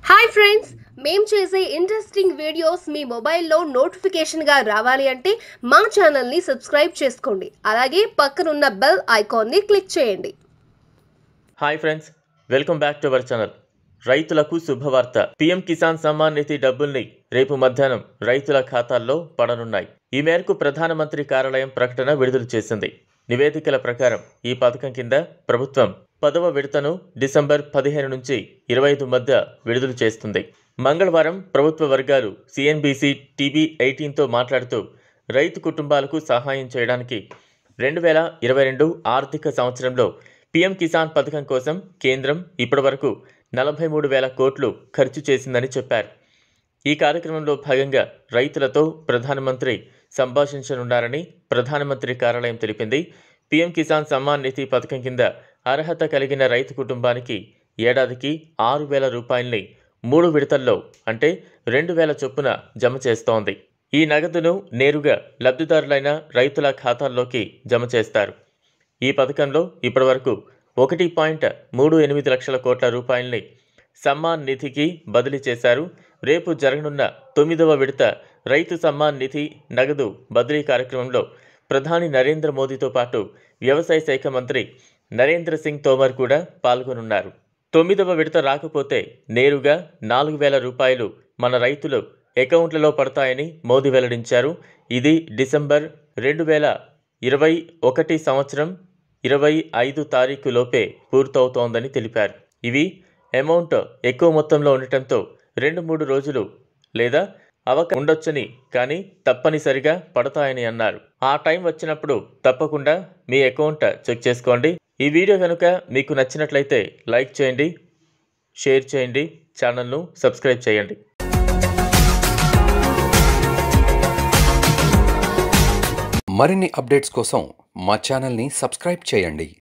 hi friends మేం చేసే interesting videos మీ మొబైల్లో నోటిఫికేషన్గా రావాలి అంటే మా ఛానల్ని సబ్స్క్రైబ్ చేసుకోండి అలాగే పక్కనున్న బెల్ ఐకాన్ని క్లిక్ చేయండి hi friends welcome back to our channel రైతులకు శుభవార్త పీఎం కిసాన్ సమ్మాన్ నిధి డబ్బుల్ని రేపు మధ్యాహ్నం రైతుల ఖాతాల్లో పడనున్నాయి ఈ మేరకు ప్రధానమంత్రి కార్యాలయం ప్రకటన విడుదల చేసింది నివేదికల ప్రకారం ఈ పథకం కింద ప్రభుత్వం పదవ విడతను డిసెంబర్ పదిహేను నుంచి ఇరవై ఐదు మధ్య విడుదల చేస్తుంది మంగళవారం ప్రభుత్వ వర్గాలు సిఎన్బిసి టీవీ ఎయిటీన్తో మాట్లాడుతూ రైతు కుటుంబాలకు సహాయం చేయడానికి రెండు వేల ఇరవై రెండు ఆర్థిక సంవత్సరంలో పీఎం కిసాన్ పథకం కోసం కేంద్రం ఇప్పటివరకు నలభై మూడు వేల కోట్లు ఖర్చు చేసిందని చెప్పారు ఈ కార్యక్రమంలో భాగంగా రైతులతో ప్రధానమంత్రి సంభాషించనున్నారని ప్రధానమంత్రి కార్యాలయం తెలిపింది పీఎం కిసాన్ సమ్మాన్ నిధి పథకం కింద అర్హత కలిగిన రైతు కుటుంబానికి ఏడాదికి ఆరు వేల రూపాయల్ని మూడు విడతల్లో అంటే రెండు వేల చొప్పున జమ చేస్తోంది ఈ నగదును నేరుగా లబ్ధిదారులైన రైతుల ఖాతాల్లోకి జమ చేస్తారు ఈ పథకంలో ఇప్పటివరకు ఒకటి పాయింట్ మూడు ఎనిమిది లక్షల కోట్ల రూపాయల్ని సమ్మాన్ నిధికి బదిలీ చేశారు రేపు జరగనున్న తొమ్మిదవ విడత రైతు సమ్మాన్ నిధి నగదు బదిలీ కార్యక్రమంలో ప్రధాని నరేంద్ర మోదీతో పాటు వ్యవసాయ శాఖ మంత్రి నరేంద్ర సింగ్ తోమర్ కూడా పాల్గొనున్నారు తొమ్మిదవ విడత రాకపోతే నేరుగా నాలుగు వేల రూపాయలు మన రైతులు అకౌంట్లలో పడతాయని మోదీ వెల్లడించారు ఇది డిసెంబర్ రెండు వేల ఇరవై ఒకటి సంవత్సరం ఇరవై ఐదు తారీఖు లోపే పూర్తవుతోందని తెలిపారు ఇవి అమౌంట్ ఎక్కువ మొత్తంలో ఉండటంతో రెండు మూడు రోజులు లేదా అవక ఉండొచ్చని కానీ తప్పనిసరిగా పడతాయని అన్నారు ఆ టైం వచ్చినప్పుడు తప్పకుండా మీ అకౌంట్ చెక్ చేసుకోండి ఈ వీడియో కనుక మీకు నచ్చినట్లయితే లైక్ చేయండి షేర్ చేయండి ఛానల్ను సబ్స్క్రైబ్ చేయండి మరిన్ని అప్డేట్స్ కోసం మా ఛానల్ని సబ్స్క్రైబ్ చేయండి